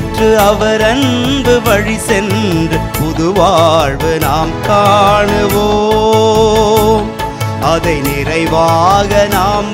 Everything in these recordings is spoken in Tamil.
பேற்று அவர் அன்பு வழி சென்று புது வாழ்வு நாம் காணுவோம் அதை நிறைவாக நாம்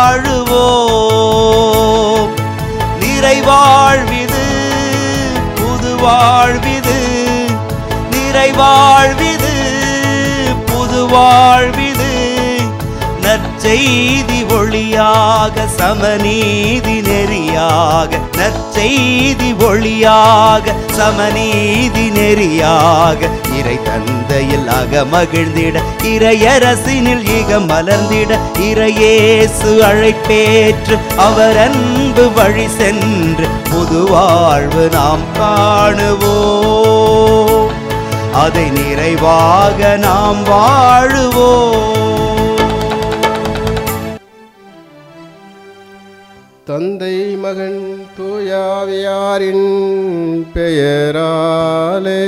வாழுவோம் நிறைவாழ்விது புது வாழ்விது நிறைவாழ்விது புது வாழ்விது நற்செய்தி ஒளியாக சமநீதி நெறியாக நற்செய்தி ஒளியாக சமநீதி நெறியாக இறை தந்தையில் அகமகிழ்ந்திட இறையரசினில் இக மலர்ந்திட இறையேசு அழைப்பேற்று அவர் அன்பு வழி சென்று புது வாழ்வு நாம் காணுவோம் அதை நிறைவாக நாம் வாழுவோம் தந்தை மகன் தூயாவியாரின் பெயராலே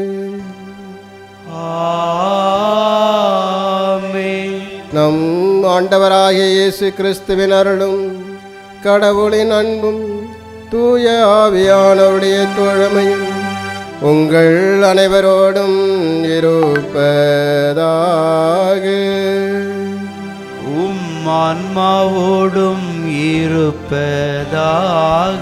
ஆமென். நம் ஆண்டவராகிய இயேசு கிறிஸ்துவின் அருளும் கடவுளின் அன்பும் தூய ஆவியானவருடைய தோழமையும் உங்கள் அனைவரோடும் இருப்பதாக உம் ஆன்மாவோடும் இருப்பதாக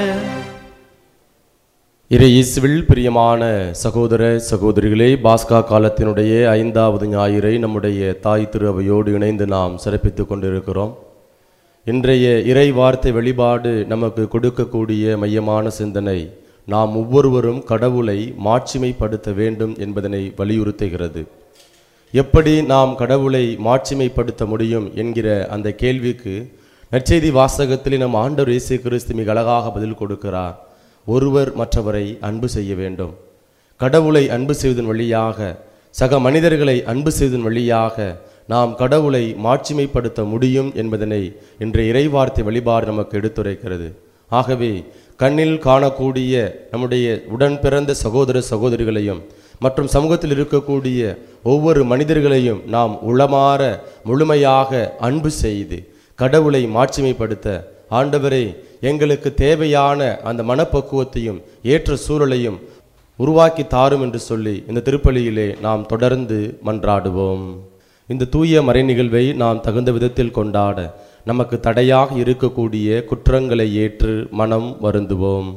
இறை இயேசுவில் பிரியமான சகோதர சகோதரிகளே பாஸ்கா காலத்தினுடைய ஐந்தாவது ஞாயிறை நம்முடைய தாய் திரு அவையோடு இணைந்து நாம் சிறப்பித்துக் கொண்டிருக்கிறோம் இன்றைய இறை வார்த்தை வெளிப்பாடு நமக்கு கொடுக்கக்கூடிய மையமான சிந்தனை நாம் ஒவ்வொருவரும் கடவுளை மாட்சிமைப்படுத்த வேண்டும் என்பதனை வலியுறுத்துகிறது எப்படி நாம் கடவுளை மாட்சிமைப்படுத்த முடியும் என்கிற அந்த கேள்விக்கு நற்செய்தி வாசகத்தில் நம் ஆண்டவர் இயேசு கிறிஸ்து மிக அழகாக பதில் கொடுக்கிறார் ஒருவர் மற்றவரை அன்பு செய்ய வேண்டும் கடவுளை அன்பு செய்வதன் வழியாக சக மனிதர்களை அன்பு செய்வதன் வழியாக நாம் கடவுளை மாட்சிமைப்படுத்த முடியும் என்பதனை இன்றைய இறைவார்த்தை வழிபாடு நமக்கு எடுத்துரைக்கிறது ஆகவே கண்ணில் காணக்கூடிய நம்முடைய உடன் பிறந்த சகோதர சகோதரிகளையும் மற்றும் சமூகத்தில் இருக்கக்கூடிய ஒவ்வொரு மனிதர்களையும் நாம் உளமாற முழுமையாக அன்பு செய்து கடவுளை மாட்சிமைப்படுத்த ஆண்டவரே எங்களுக்கு தேவையான அந்த மனப்பக்குவத்தையும் ஏற்ற சூழலையும் உருவாக்கி தாரும் என்று சொல்லி இந்த திருப்பலியிலே நாம் தொடர்ந்து மன்றாடுவோம் இந்த தூய மறை நிகழ்வை நாம் தகுந்த விதத்தில் கொண்டாட நமக்கு தடையாக இருக்கக்கூடிய குற்றங்களை ஏற்று மனம் வருந்துவோம்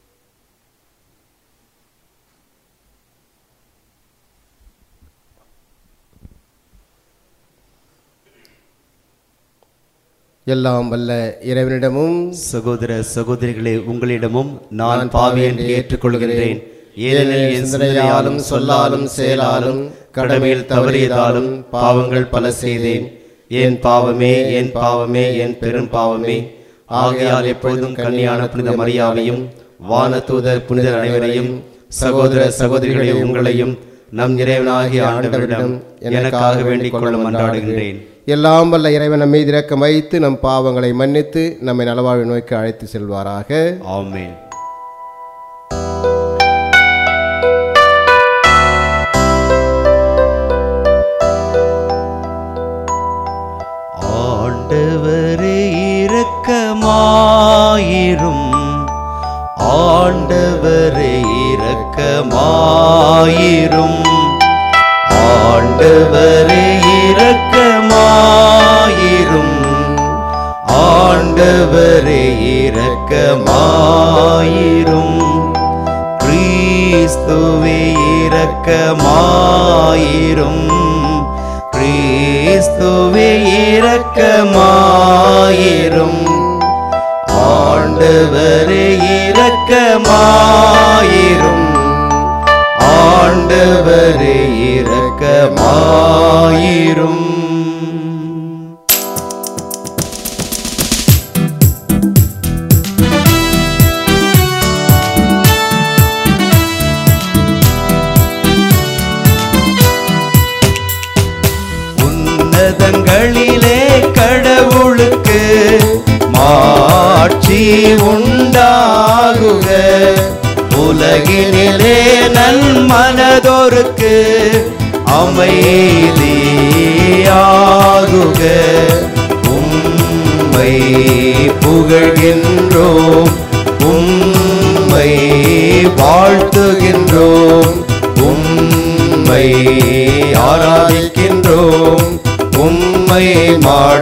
எல்லாம் வல்ல இறைவனிடமும் சகோதர சகோதரிகளே உங்களிடமும் நான் பாவி என்று ஏற்றுக்கொள்கிறேன் ஏனெனில் என் சிந்தனையாலும் சொல்லாலும் செயலாலும் கடமையில் தவறியதாலும் பாவங்கள் பல செய்தேன் என் பாவமே என் பாவமே என் பெரும் பாவமே ஆகையால் எப்பொழுதும் கன்னியான புனித மரியாவையும் வானதூதர் புனிதர் அனைவரையும் சகோதர சகோதரிகளே உங்களையும் நம் இறைவனாகிய ஆண்டவரிடம் எனக்காக வேண்டிக் கொள்ள மன்றாடுகின்றேன் எல்லாம் வல்ல இறைவன் நம்மை இரக்கம் வைத்து நம் பாவங்களை மன்னித்து நம்மை நலவாழ்வு நோய்க்கு அழைத்து செல்வாராக ஆமென் ஆண்டவரே இரக்கமாயிரும் ஆண்டவரே இரக்கமாயிரும் ஆண்டவரே இரக்கமாயிரும் ஆண்டவரே இரக்கமாயிரும் கிறிஸ்துவே இரக்கமாயிரும் கிறிஸ்துவே இரக்கமாயிரும் ஆண்டவரே இரக்கமாயிரும் ஆண்டவரே இரக்கமாயிரும் உன்னதங்களிலே கடவுளுக்கு மாட்சி உண்டாகுக உலகினிலே நன்மனதோருக்கு அமைதியாகுக உம்மை புகழ்கின்றோம் உம்மை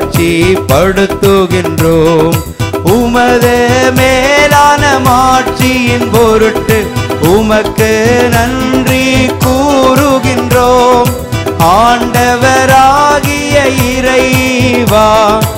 மாட்சி படுத்துகின்றோம் உமது மேலான மாட்சியின் பொருட்டு உமக்கு நன்றி கூறுகின்றோம் ஆண்டவராகிய இறைவா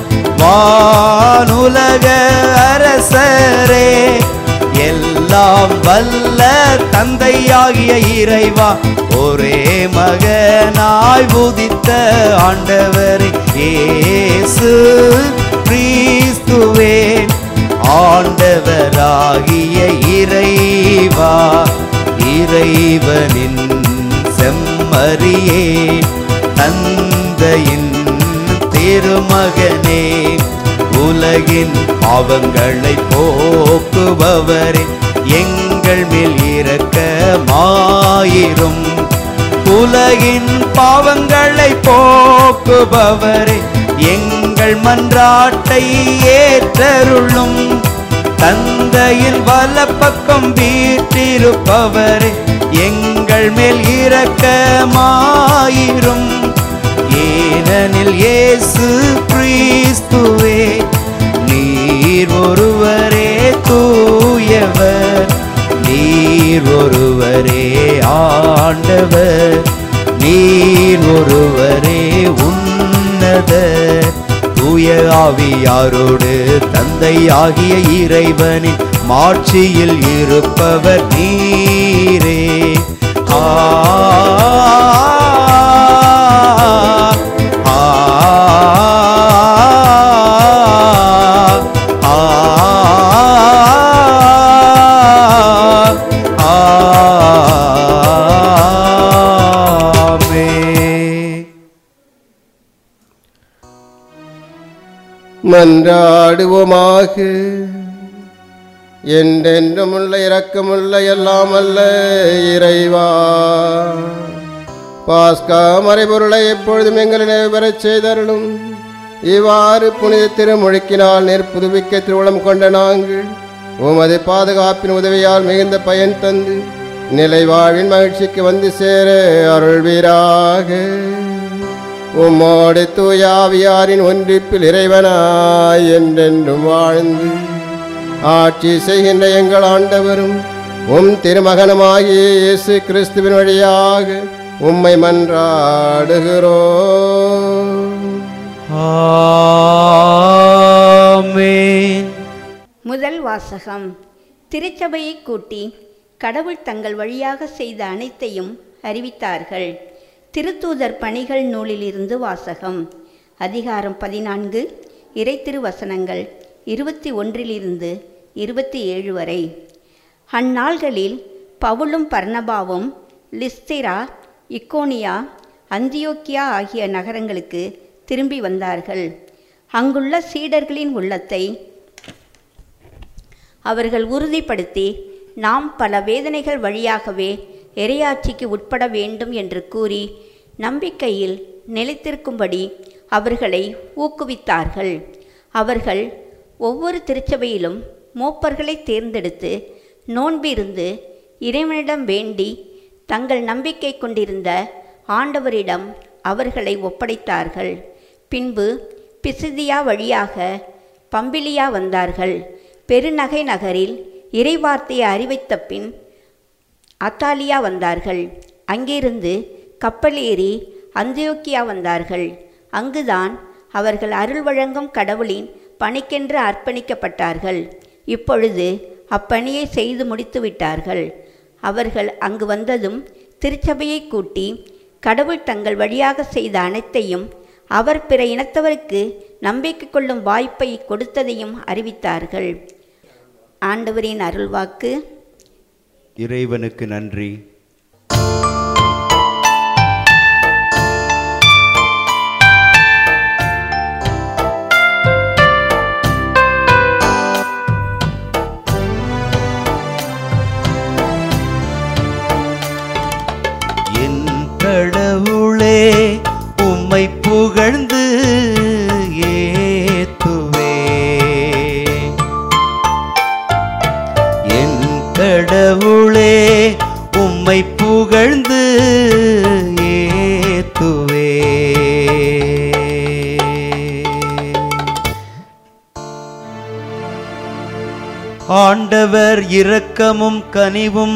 வானுலக அரசரே எல்லாம் வல்ல தந்தையாகிய இறைவா ஒரே மகனாய் உதித்த ஆண்டவரே இயேசு கிறிஸ்துவே ஆண்டவராகிய இறைவா இறைவனின் செம்மறியே தந்தையின் திருமகனே உலகின் பாவங்களை போக்குபவரே எங்கள் மேல் இரக்கமாயிரும் உலகின் பாவங்களை போக்குபவரே எங்கள் மன்றாட்டை ஏற்றருளும் தந்தையின் வலப்பக்கம் வீற்றிருப்பவரே எங்கள் மேல் இரக்கமாயிரும் ஏனெனில் இயேசு கிறிஸ்துவே நீர் ஒருவரே தூயவர் நீர் ஒருவரே ஆண்டவர் நீர் ஒருவரே உன்னத தூய ஆவியாரோடு தந்தையாகிய இறைவனின் மாட்சியில் இருப்பவர் நீரே ஆ ஆ மன்றாடுவோமாக என்றென்றும் உள்ள இரக்கமுள்ள எல்லாம் அல்ல இறைவா பாஸ்கா மறைபொருளை எப்பொழுதும் எங்களை நிறைவேறச் செய்தருளும் இவ்வாறு புனித திருமொழிக்கினால் நேர் புதுப்பிக்க திருவுளம் கொண்ட நாங்கள் உமது பாதுகாப்பின் உதவியால் மிகுந்த பயன் தந்து நிலை வாழ்வின் மகிழ்ச்சிக்கு வந்து சேர அருள்வீராக உம்மோடு தூயாவியாரின் ஒன்றிப்பில் இறைவனாய் என்றென்றும் வாழ்ந்து ஆட்சி செய்கின்ற எங்கள் ஆண்டவரும் உம் திருமகனுமாகிய இயேசு கிறிஸ்துவின் வழியாக உம்மை மன்றாடுகிறோம் ஆமென் முதல் வாசகம் திருச்சபையை கூட்டி கடவுள் தங்கள் வழியாக செய்த அனைத்தையும் அறிவித்தார்கள் திருத்தூதர் பணிகள் நூலிலிருந்து வாசகம் அதிகாரம் பதினான்கு இறை திருவசனங்கள் இருபத்தி ஒன்றிலிருந்து இருபத்தி ஏழு வரை அந்நாள்களில் பவுலும் பர்னபாவும் லிஸ்திரா இக்கோனியா அந்தியோக்கியா ஆகிய நகரங்களுக்கு திரும்பி வந்தார்கள் அங்குள்ள சீடர்களின் உள்ளத்தை அவர்கள் உறுதிப்படுத்தி நாம் பல வேதனைகள் வழியாகவே இறையாட்சிக்கு உட்பட வேண்டும் என்று கூறி நம்பிக்கையில் நிலைத்திருக்கும்படி அவர்களை ஊக்குவித்தார்கள் அவர்கள் ஒவ்வொரு திருச்சபையிலும் மூப்பர்களை தேர்ந்தெடுத்து நோன்பிருந்து இறைவனிடம் வேண்டி தங்கள் நம்பிக்கை கொண்டிருந்த ஆண்டவரிடம் அவர்களை ஒப்படைத்தார்கள் பின்பு பிசிதியா வழியாக பம்பிலியா வந்தார்கள் பெருநகை நகரில் இறைவார்த்தையை அறிவித்த பின் அத்தாலியா வந்தார்கள் அங்கிருந்து கப்பல் ஏறி அந்தியோக்கியா வந்தார்கள் அங்குதான் அவர்கள் அருள் வழங்கும் கடவுளின் பணிக்கென்று அர்ப்பணிக்கப்பட்டார்கள் இப்பொழுது அப்பணியை செய்து முடித்து விட்டார்கள் அவர்கள் அங்கு வந்ததும் திருச்சபையை கூட்டி கடவுள் தங்கள் வழியாக செய்த அனைத்தையும் அவர் பிற இனத்தவருக்கு நம்பிக்கை கொள்ளும் வாய்ப்பை கொடுத்ததையும் அறிவித்தார்கள் ஆண்டவரின் அருள்வாக்கு இறைவனுக்கு நன்றி என் கடவுளே உம்மை புகழ்ந்து ஏத்துவே என் கடவுளே உம்மை ஆண்டவர் இரக்கமும் கனிவும்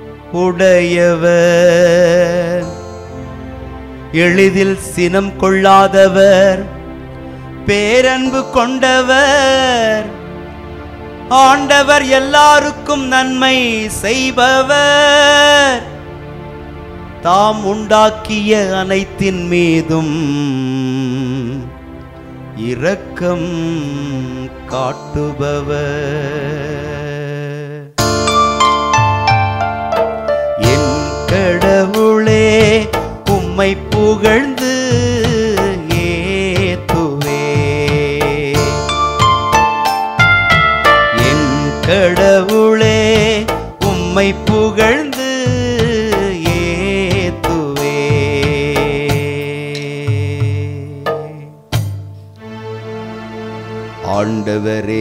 உடையவர் எளிதில் சினம் கொள்ளாதவர் பேரன்பு கொண்டவர் ஆண்டவர் எல்லாருக்கும் நன்மை செய்பவர் தாம் உண்டாக்கிய அனைத்தின் மீதும் இரக்கம் காட்டுபவர் என் கடவுளே உம்மை புகழ்ந்து ஏத்துவே என் கடவுளே உம்மை புகழ்ந்து ஏத்துவே ஆண்டவரே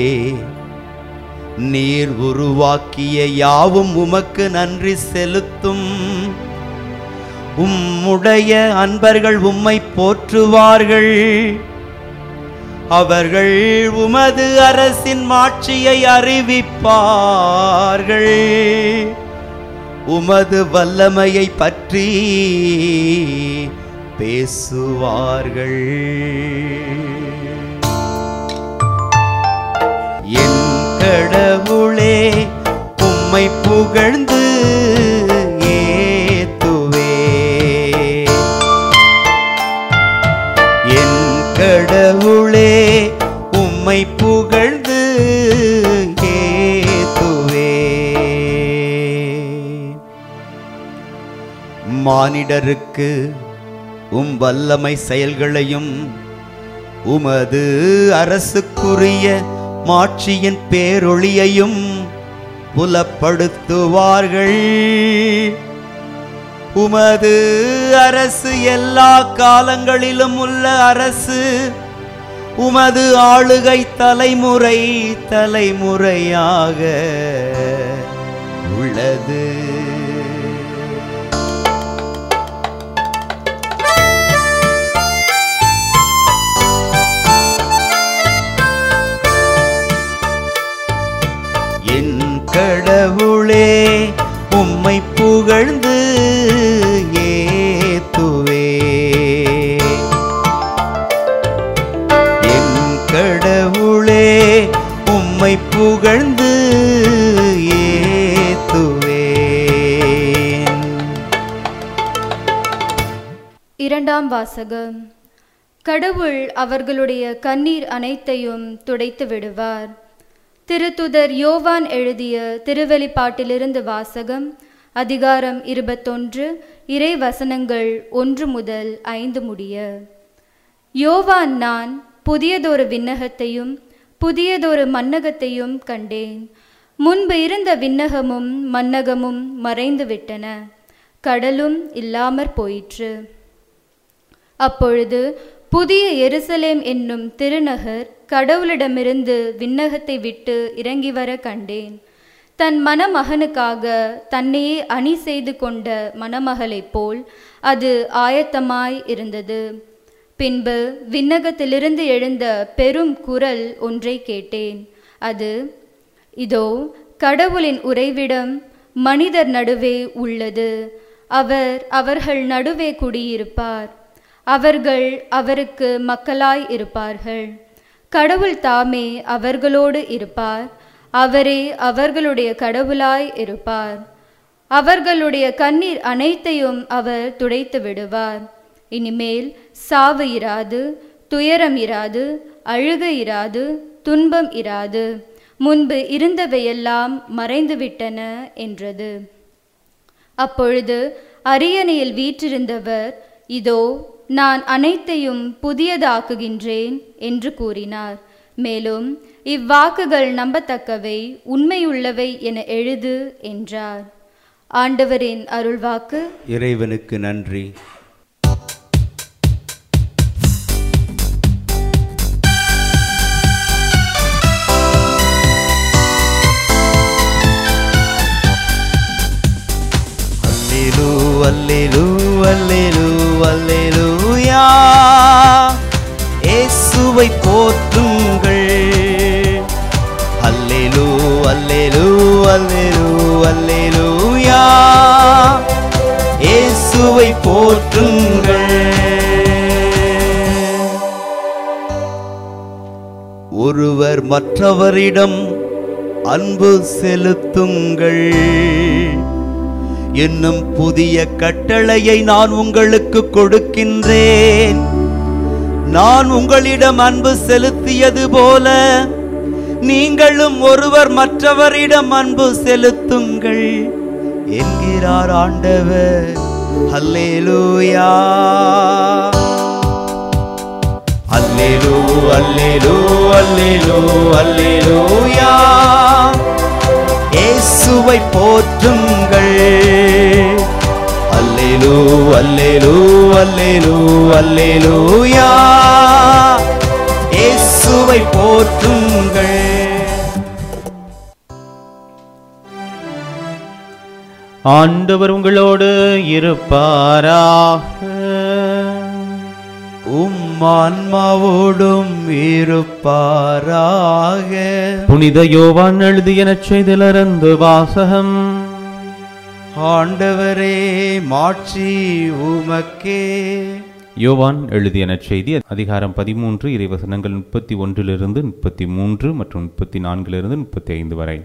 நீர் உருவாக்கிய யாவும் உமக்கு நன்றி செலுத்தும் உம்முடைய அன்பர்கள் உம்மை போற்றுவார்கள் அவர்கள் உமது அரசின் மாட்சியை அறிவிப்பார்கள் உமது வல்லமையை பற்றி பேசுவார்கள் என் கடவுளே உம்மை புகழ்ந்து ஏத்துவே என் கடவுளே உம்மை புகழ்ந்து ஏத்துவே மானிடருக்கு உம் வல்லமை செயல்களையும் உமது அரசுக்குரிய மாட்சியின் பேரொளியையும் புலப்படுத்துவார்கள் உமது அரசு எல்லா காலங்களிலும் உள்ள அரசு உமது ஆளுகை தலைமுறை தலைமுறையாக உள்ளது என் கடவுளே உம்மை புகழ்ந்து ஏத்துவே என் கடவுளே உம்மை புகழ்ந்து ஏத்துவே இரண்டாம் வாசகம் கடவுள் அவர்களுடைய கண்ணீர் அனைத்தையும் துடைத்து விடுவார் திருத்துதர் யோவான் எழுதிய திருவெளிப்பாட்டிலிருந்து வாசகம் அதிகாரம் இருபத்தொன்று இறை வசனங்கள் ஒன்று முதல் ஐந்து முடிய யோவான் நான் புதியதொரு விண்ணகத்தையும் புதியதொரு மன்னகத்தையும் கண்டேன் முன்பு இருந்த விண்ணகமும் மன்னகமும் மறைந்து விட்டன கடலும் இல்லாமற் போயிற்று அப்பொழுது புதிய எருசலேம் என்னும் திருநகர் கடவுளிடமிருந்து விண்ணகத்தை விட்டு இறங்கி வர கண்டேன் தன் மணமகனுக்காக தன்னையே அணி செய்து கொண்ட மணமகளைப் போல் அது ஆயத்தமாய் இருந்தது பின்பு விண்ணகத்திலிருந்து எழுந்த பெரும் குரல் ஒன்றை கேட்டேன் அது இதோ கடவுளின் உறைவிடம் மனிதர் நடுவே உள்ளது அவர் அவர்கள் நடுவே குடியிருப்பார் அவர்கள் அவருக்கு மக்களாய் இருப்பார்கள் கடவுள் தாமே அவர்களோடு இருப்பார் அவரே அவர்களுடைய கடவுளாய் இருப்பார் அவர்களுடைய கண்ணீர் அனைத்தையும் அவர் துடைத்து விடுவார் இனிமேல் சாவு இராது துயரம் இராது அழுகை இராது துன்பம் இராது முன்பு இருந்தவையெல்லாம் மறைந்துவிட்டன என்றது அப்பொழுது அரியணையில் வீற்றிருந்தவர் இதோ நான் அனைத்தையும் புதியதாக்குகின்றேன் என்று கூறினார் மேலும் இவ்வாக்குகள் நம்பத்தக்கவை உண்மையுள்ளவை என எழுது என்றார் ஆண்டவரின் அருள்வாக்கு இறைவனுக்கு நன்றி அல்லேலூ அல்லேலூ அல்லேலூ அல்லேலூயா இயேசுவை போற்றுங்கள் அல்லேலூ போற்றுங்கள் ஒருவர் மற்றவரிடம் அன்பு செலுத்துங்கள் என்னும் புதிய கட்டளையை நான் உங்களுக்கு கொடுக்கின்றேன் நான் உங்களிடம் அன்பு செலுத்தியது போல நீங்களும் ஒருவர் மற்றவரிடம் அன்பு செலுத்துங்கள் என்கிறார் ஆண்டவர் அல்லேலூயா அல்லேலூ அல்லேலூ அல்லேலூ அல்லேலூயா இயேசுவை போற்றுங்கள் அல்லேலூ அல்லேலூ அல்லேலூ அல்லேலூயா இயேசுவை போற்றுங்கள் ஆண்டவர் உங்களோடு இருப்பாராக உம் ஆன்மாவோடும் இருப்பாராக புனித யோவான் எழுதிய நற்செய்திலிருந்து வாசகம் ஆண்டவரே மாட்சி உமக்கே யோவான் எழுதிய நற்செய்தி அதிகாரம் பதிமூன்று இறைவசனங்கள் முப்பத்தி ஒன்றிலிருந்து முப்பத்தி மூன்று மற்றும் முப்பத்தி நான்கிலிருந்து முப்பத்தி ஐந்து வரை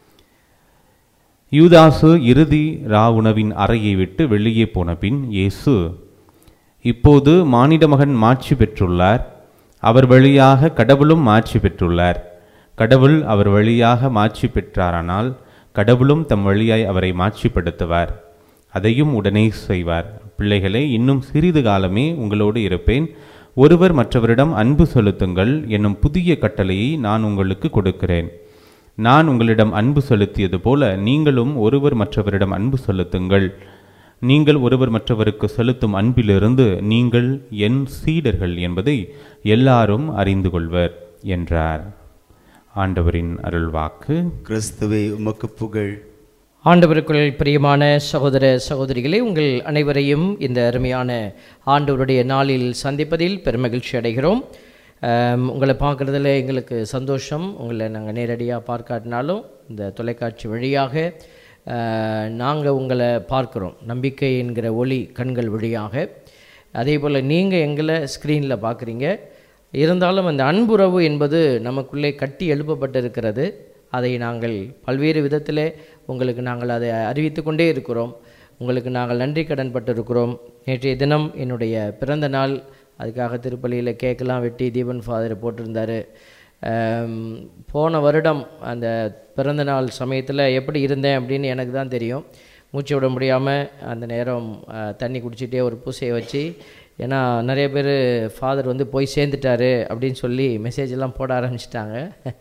யூதாசு இறுதி ரா உணவின் அறையை விட்டு வெளியே போன பின் இயேசு இப்போது மானிட மகன் மாட்சி பெற்றுள்ளார் அவர் வழியாக கடவுளும் மாட்சி பெற்றுள்ளார் கடவுள் அவர் வழியாக மாட்சி பெற்றாரானால் கடவுளும் தம் வழியாய் அவரை மாட்சிப்படுத்துவார் அதையும் உடனே செய்வார் பிள்ளைகளே இன்னும் சிறிது காலமே உங்களோடு இருப்பேன் ஒருவர் மற்றவரிடம் அன்பு செலுத்துங்கள் என்னும் புதிய கட்டளையை நான் உங்களுக்கு கொடுக்கிறேன் நான் உங்களிடம் அன்பு செலுத்தியது போல நீங்களும் ஒருவர் மற்றவரிடம் அன்பு செலுத்துங்கள் நீங்கள் ஒருவர் மற்றவருக்கு செலுத்தும் அன்பிலிருந்து நீங்கள் என் சீடர்கள் என்பதை எல்லாரும் அறிந்து கொள்வர் என்றார் ஆண்டவரின் அருள்வாக்கு கிறிஸ்துவே உமக்கு புகழ் ஆண்டவருக்குள் பிரியமான சகோதர சகோதரிகளே உங்கள் அனைவரையும் இந்த அருமையான ஆண்டவருடைய நாளில் சந்திப்பதில் பெருமகிழ்ச்சி அடைகிறோம் ஆம், உங்களை பார்க்குறதுல எங்களுக்கு சந்தோஷம் உங்களை நாங்கள் நேரடியாக பார்க்காட்டினாலும் இந்த தொலைக்காட்சி வழியாக நாங்கள் உங்களை பார்க்குறோம் நம்பிக்கை என்கிற ஒளி கண்கள் வழியாக அதே போல் நீங்கள் எங்களை ஸ்க்ரீனில் பார்க்குறீங்க இருந்தாலும் அந்த அன்புறவு என்பது நமக்குள்ளே கட்டி எழுப்பப்பட்டிருக்கிறது அதை நாங்கள் பல்வேறு விதத்திலே உங்களுக்கு நாங்கள் அதை அறிவித்து கொண்டே இருக்கிறோம் உங்களுக்கு நாங்கள் நன்றி கடன் பட்டிருக்கிறோம் நேற்றைய தினம் என்னுடைய பிறந்த நாள் அதுக்காக திருப்பள்ளியில் கேக்கெல்லாம் வெட்டி தீபன் ஃபாதர் போட்டிருந்தார் ஆம், போன வருடம் அந்த பிறந்த நாள் சமயத்தில் எப்படி இருந்தேன் அப்படின்னு எனக்கு தான் தெரியும் மூச்சு விட முடியாமல் அந்த நேரம் ஆ, தண்ணி குடிச்சிட்டே ஒரு பூசையை வச்சு ஏன்னா நிறைய பேர் ஃபாதர் வந்து போய் சேர்ந்துட்டாரு அப்படின்னு சொல்லி மெசேஜ் எல்லாம் போட ஆரம்பிச்சிட்டாங்க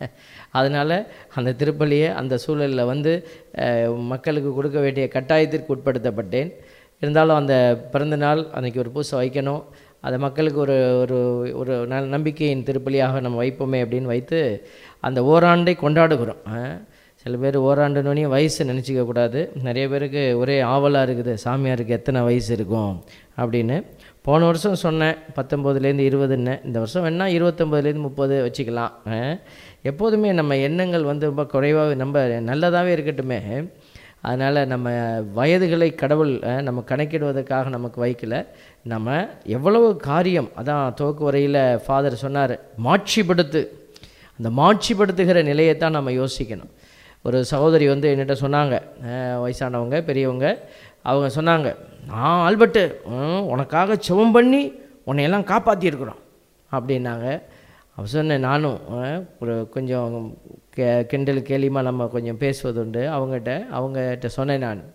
அதனால் அந்த திருப்பலியை அந்த சூழலில் வந்து அஹ், மக்களுக்கு கொடுக்க வேண்டிய கட்டாயத்திற்கு உட்படுத்தப்பட்டேன் இருந்தாலும் அந்த பிறந்த நாள் அன்றைக்கி ஒரு பூசை வைக்கணும் அதை மக்களுக்கு ஒரு ஒரு ஒரு ந- நம்பிக்கையின் திருப்பலியாக நம்ம வைப்போமே அப்படின்னு வைத்து அந்த ஓராண்டை கொண்டாடுகிறோம் அஹ். சில பேர் ஓராண்டுனோடனே வயசு நினச்சிக்க கூடாது நிறைய பேருக்கு ஒரே ஆவலாக இருக்குது சாமியாருக்கு எத்தனை வயசு இருக்கும் அப்படின்னு போன வருஷம் சொன்னேன் பத்தொம்போதுலேருந்து இருபதுன்னு இந்த வருஷம் வேணால் இருபத்தொம்போதுலேருந்து முப்பது வச்சுக்கலாம் அஹ். எப்போதுமே நம்ம எண்ணங்கள் வந்து ரொம்ப குறைவாக நம்ம நல்லதாகவே இருக்கட்டுமே அதனால் நம்ம வயதுகளை கடவுள் அஹ், நம்ம கணக்கிடுவதற்காக நமக்கு வைக்கல நம்ம எவ்வளவு காரியம் அதான் துவக்கு வரையில் ஃபாதர் சொன்னார் மாட்சிப்படுத்து அந்த மாட்சிப்படுத்துகிற நிலையை தான் நம்ம யோசிக்கணும் ஒரு சகோதரி வந்து என்னிட்ட சொன்னாங்க அஹ், வயசானவங்க பெரியவங்க அவங்க சொன்னாங்க நான் ஆல்பர்ட்டு ம், உனக்காக செவம் பண்ணி உன்னையெல்லாம் காப்பாற்றியிருக்கிறோம் அப்படின்னாங்க அப்போ சொன்னேன் நானும் அஹ், ஒரு கொஞ்சம் கே கிண்டல் கேலிமா நம்ம கொஞ்சம் பேசுவதுண்டு அவங்ககிட்ட அவங்ககிட்ட சொன்னேன் நான்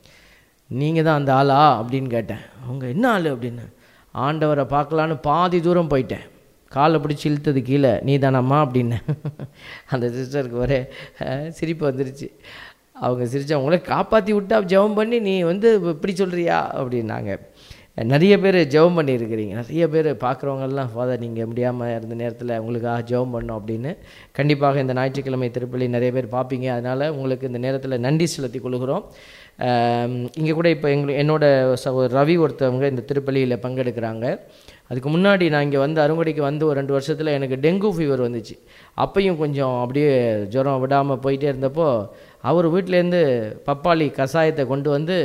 நீங்கள் தான் அந்த ஆளா அப்படின்னு கேட்டேன் அவங்க என்ன ஆள் அப்படின்னு ஆண்டவரை பார்க்கலான்னு பாதி தூரம் போயிட்டேன் காலை பிடிச்சி இழுத்தது கீழே நீ தானம்மா அப்படின்னு அந்த சிஸ்டருக்கு ஒரே அஹ், சிரிப்பு வந்துருச்சு அவங்க சிரிச்சு அவங்கள காப்பாற்றி விட்டா ஜெபம் பண்ணி நீ வந்து இப்படி சொல்கிறியா அப்படின்னாங்க நிறைய பேர் ஜெபம் பண்ணியிருக்கிறீங்க நிறைய பேர் பார்க்குறவங்கெல்லாம் ஃபாதர் நீங்கள் முடியாமல் இருந்த நேரத்தில் உங்களுக்காக ஜெபம் பண்ணோம் அப்படின்னு கண்டிப்பாக இந்த ஞாயிற்றுக்கிழமை திருப்பலி நிறைய பேர் பார்ப்பீங்க அதனால் உங்களுக்கு இந்த நேரத்தில் நன்றி செலுத்திக் கொள்கிறோம் இங்கே கூட இப்போ எங்கள் என்னோட சகோ ரவி ஒருத்தவங்க இந்த திருப்பலியில் பங்கெடுக்கிறாங்க அதுக்கு முன்னாடி நான் இங்கே வந்து அருங்கொடைக்கு வந்து ஒரு ரெண்டு வருஷத்தில் எனக்கு டெங்கு ஃபீவர் வந்துச்சு அப்பையும் கொஞ்சம் அப்படியே ஜுரம் விடாமல் போயிட்டே இருந்தப்போ அவர் வீட்டிலேருந்து பப்பாளி கஷாயத்தை கொண்டு வந்து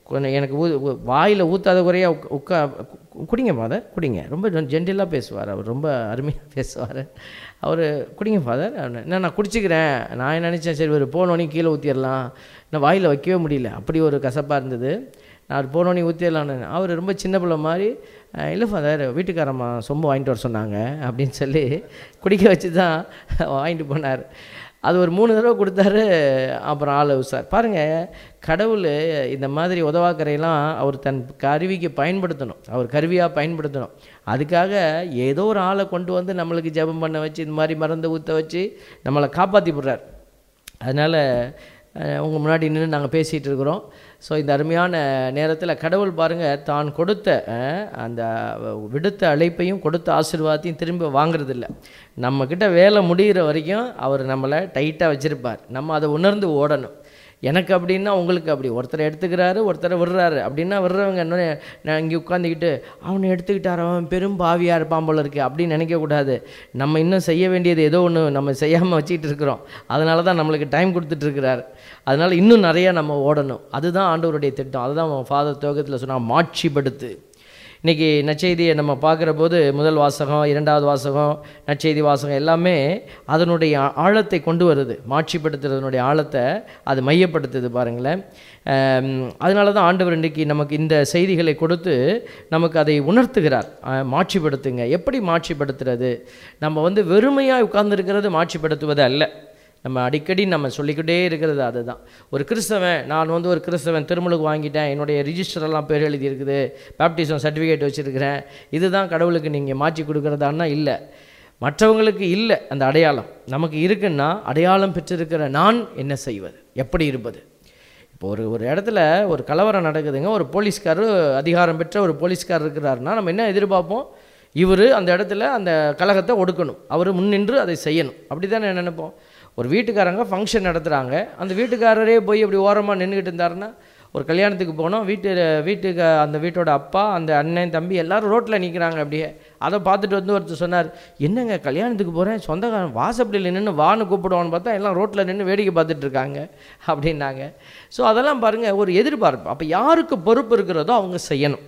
கொஞ்சம் எனக்கு ஊ வாயில் ஊற்றாத குறையா உக்க- உட்கா கு- குடிங்க ஃபாதர் குடிங்க ரொம்ப ஜென்டிலாக பேசுவார் அவர் ரொம்ப அருமையாக பேசுவார் அவர் குடிங்க ஃபாதர் என்ன நான் குடிச்சிக்கிறேன் நான் என்ன நினச்சேன் சரி ஒரு போனோடனே கீழே ஊற்றிடலாம் நான் வாயில் வைக்கவே முடியல அப்படி ஒரு கசப்பாக இருந்தது நான் போனோடனே ஊற்றிடலான்னு அவர் ரொம்ப சின்ன பிள்ளை மாதிரி "அஹ், இல்லை ஃபாதர் வீட்டுக்காரம்மா சொம்பு வாங்கிட்டு வர சொன்னாங்க அப்படின்னு சொல்லி குடிக்க வச்சு தான் வாங்கிட்டு போனார் அது ஒரு மூணு தடவை கொடுத்தாரு அப்புறம் ஆள் சார் பாருங்கள் கடவுள் இந்த மாதிரி உதவாக்கரையெல்லாம் அவர் தன் கருவிக்கு பயன்படுத்தணும் அவர் கருவியாக பயன்படுத்தணும் அதுக்காக ஏதோ ஒரு ஆளை கொண்டு வந்து நம்மளுக்கு ஜெபம் பண்ண வச்சு இந்த மாதிரி மருந்து ஊற்ற வச்சு நம்மளை காப்பாற்றி விடுறார் அதனால் உங்கள் முன்னாடி நின்று நாங்கள் பேசிகிட்டு இருக்கிறோம் ஸோ இந்த அருமையான நேரத்தில் கடவுள் பாருங்கள் தான் கொடுத்த அஹ், அந்த விடுத்த அழைப்பையும் கொடுத்த ஆசீர்வாதத்தையும் திரும்ப வாங்குறதில்ல நம்மக்கிட்ட வேலை முடிகிற வரைக்கும் அவர் நம்மளை டைட்டாக வச்சுருப்பார் நம்ம அதை உணர்ந்து ஓடணும் எனக்கு அப்படின்னா உங்களுக்கு அப்படி ஒருத்தரை எடுத்துக்கிறாரு ஒருத்தரை விடுறாரு அப்படின்னா விடுறவங்க இன்னொன்று நான் இங்கே உட்காந்துக்கிட்டு அவனை எடுத்துக்கிட்டார் அவன் பெரும் பாவியாக இருப்பான் போல இருக்கு அப்படின்னு நினைக்கக்கூடாது நம்ம இன்னும் செய்ய வேண்டியது ஏதோ ஒன்று நம்ம செய்யாமல் வச்சுக்கிட்டு இருக்கிறோம் அதனால தான் நம்மளுக்கு டைம் கொடுத்துட்டு இருக்கிறாரு அதனால் இன்னும் நிறையா நம்ம ஓடணும் அதுதான் ஆண்டவருடைய திட்டம் அதுதான் ஃபாதர் துவக்கத்தில் சொன்னால் மாட்சிப்படுத்து இன்றைக்கி நற்செய்தியை நம்ம பார்க்குற போது முதல் வாசகம் இரண்டாவது வாசகம் நற்செய்தி வாசகம் எல்லாமே அதனுடைய ஆ- ஆழத்தை கொண்டு வருது மாட்சிப்படுத்துறதுனுடைய ஆழத்தை அது மையப்படுத்துது பாருங்களேன் ஆம், அதனால தான் ஆண்டவர் இன்றைக்கி நமக்கு இந்த செய்திகளை கொடுத்து நமக்கு அதை உணர்த்துகிறார் ஆ, மாட்சிப்படுத்துங்க எப்படி மாட்சிப்படுத்துறது நம்ம வந்து வெறுமையாக உட்கார்ந்துருக்கிறது மாட்சிப்படுத்துவது அல்ல நம்ம அடிக்கடி நம்ம சொல்லிக்கிட்டே இருக்கிறது அதுதான் ஒரு கிறிஸ்தவன் நான் வந்து ஒரு கிறிஸ்தவன் திருமலுக்கு வாங்கிட்டேன் என்னுடைய ரிஜிஸ்டர் எல்லாம் பேர் எழுதி இருக்குது பேப்டிசம் சர்டிஃபிகேட் வச்சுருக்கிறேன் இதுதான் கடவுளுக்கு நீங்கள் மாற்றி கொடுக்குறதான்னா இல்லை மற்றவங்களுக்கு இல்லை அந்த அடையாளம் நமக்கு இருக்குன்னா அடையாளம் பெற்றிருக்கிற நான் என்ன செய்வது எப்படி இருப்பது இப்போ ஒரு ஒரு இடத்துல ஒரு கலவரம் நடக்குதுங்க ஒரு போலீஸ்காரர் அதிகாரம் பெற்ற ஒரு போலீஸ்காரர் இருக்கிறாருன்னா நம்ம என்ன எதிர்பார்ப்போம் இவர் அந்த இடத்துல அந்த கழகத்தை ஒடுக்கணும் அவர் முன்னின்று அதை செய்யணும் அப்படி தானே நினைப்போம் ஒரு வீட்டுக்காரங்க ஃபங்க்ஷன் நடத்துகிறாங்க அந்த வீட்டுக்காரரே போய் அப்படி ஓரமாக நின்றுக்கிட்டு இருந்தாருன்னா ஒரு கல்யாணத்துக்கு போனோம் வீட்டு வீட்டுக்கு அந்த வீட்டோட அப்பா அந்த அண்ணன் தம்பி எல்லாரும் ரோட்டில் நிற்கிறாங்க அப்படியே அதை பார்த்துட்டு வந்து ஒருத்தர் சொன்னார் என்னங்க கல்யாணத்துக்கு போகிறேன் சொந்தக்காரன் வாசப்படியில் நின்று வான்னு கூப்பிடுவான்னு பார்த்தா எல்லாம் ரோட்டில் நின்று வேடிக்கை பார்த்துட்டு இருக்காங்க அப்படின்னாங்க ஸோ அதெல்லாம் பாருங்கள் ஒரு எதிர்பார்ப்பு அப்போ யாருக்கு பொறுப்பு இருக்கிறதோ அவங்க செய்யணும்